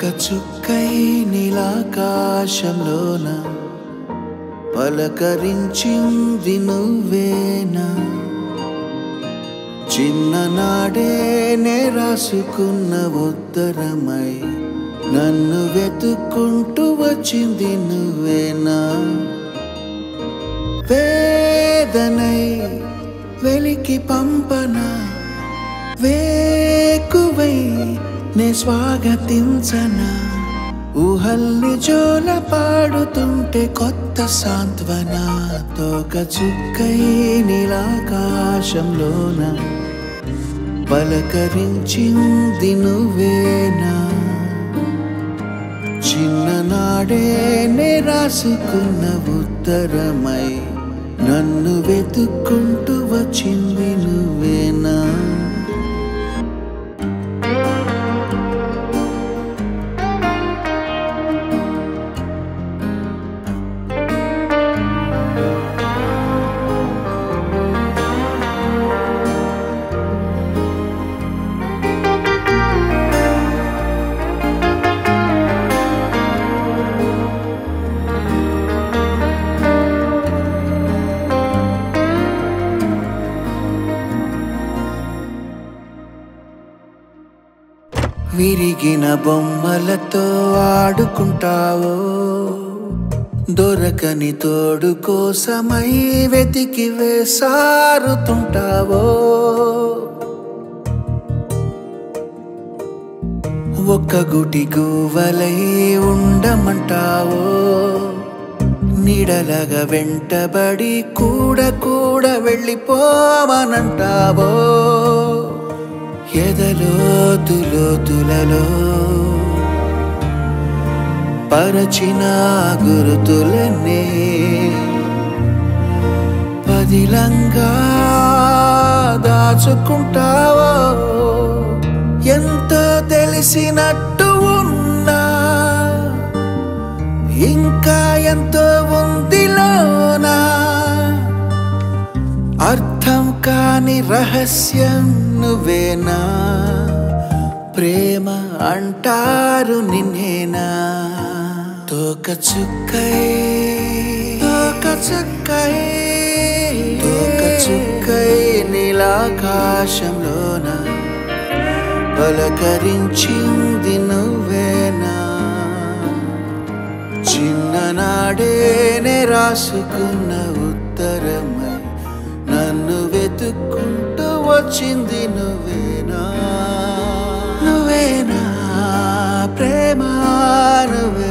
చుక్కై నీలాకాశంలోన పలకరించింది నువ్వేనా చిన్ననాడే నే రాసుకున్న ఉత్తరమై నన్ను వెతుక్కుంటూ వచ్చింది నువ్వేనా వేదనై వెలికి పంపన వేకువై నే స్వాగతించన ఊహల్ని జోల పాడుతుంటే కొత్త సాంత్వన తోక చుక్కై నీలాకాశంలోన పలకరించింది నువ్వేనా చిన్ననాడే నే రాసుకున్న ఉత్తరమై నన్ను వెతుక్కుంటూ వచ్చింది నువ్వేనా విరిగిన బొమ్మలతో ఆడుకుంటావో దొరకని తోడు కోసమై వెతికి వేసారుతుంటావో ఒక్క గుటి గువ్వలై ఉండమంటావో నీడలగా వెంటబడి కూడ కూడ వెళ్ళిపోమనంటావో ఎదలోతులోతులలో పరచిన గురుతులనే పదిలంగా దాచుకుంటావో ఎంతో తెలిసినట్టు ఉన్నా ఇంకా ఎంతో ఉందిలోనా అర్థం కాని రహస్యం నువ్వేనా ప్రేమ అంటారు నిన్నేనా తోక చుక్కై తోక చుక్కై తోక చుక్కై నీలాకాశంలోన పలకరించింది నువ్వేనా చిన్ననాడేనే రాసుకున్న ఉత్తరమై నన్ను వెతుక్కుంటూ వచ్చింది నువ్వేనా నువ్వేనా ప్రేమ నువ్వే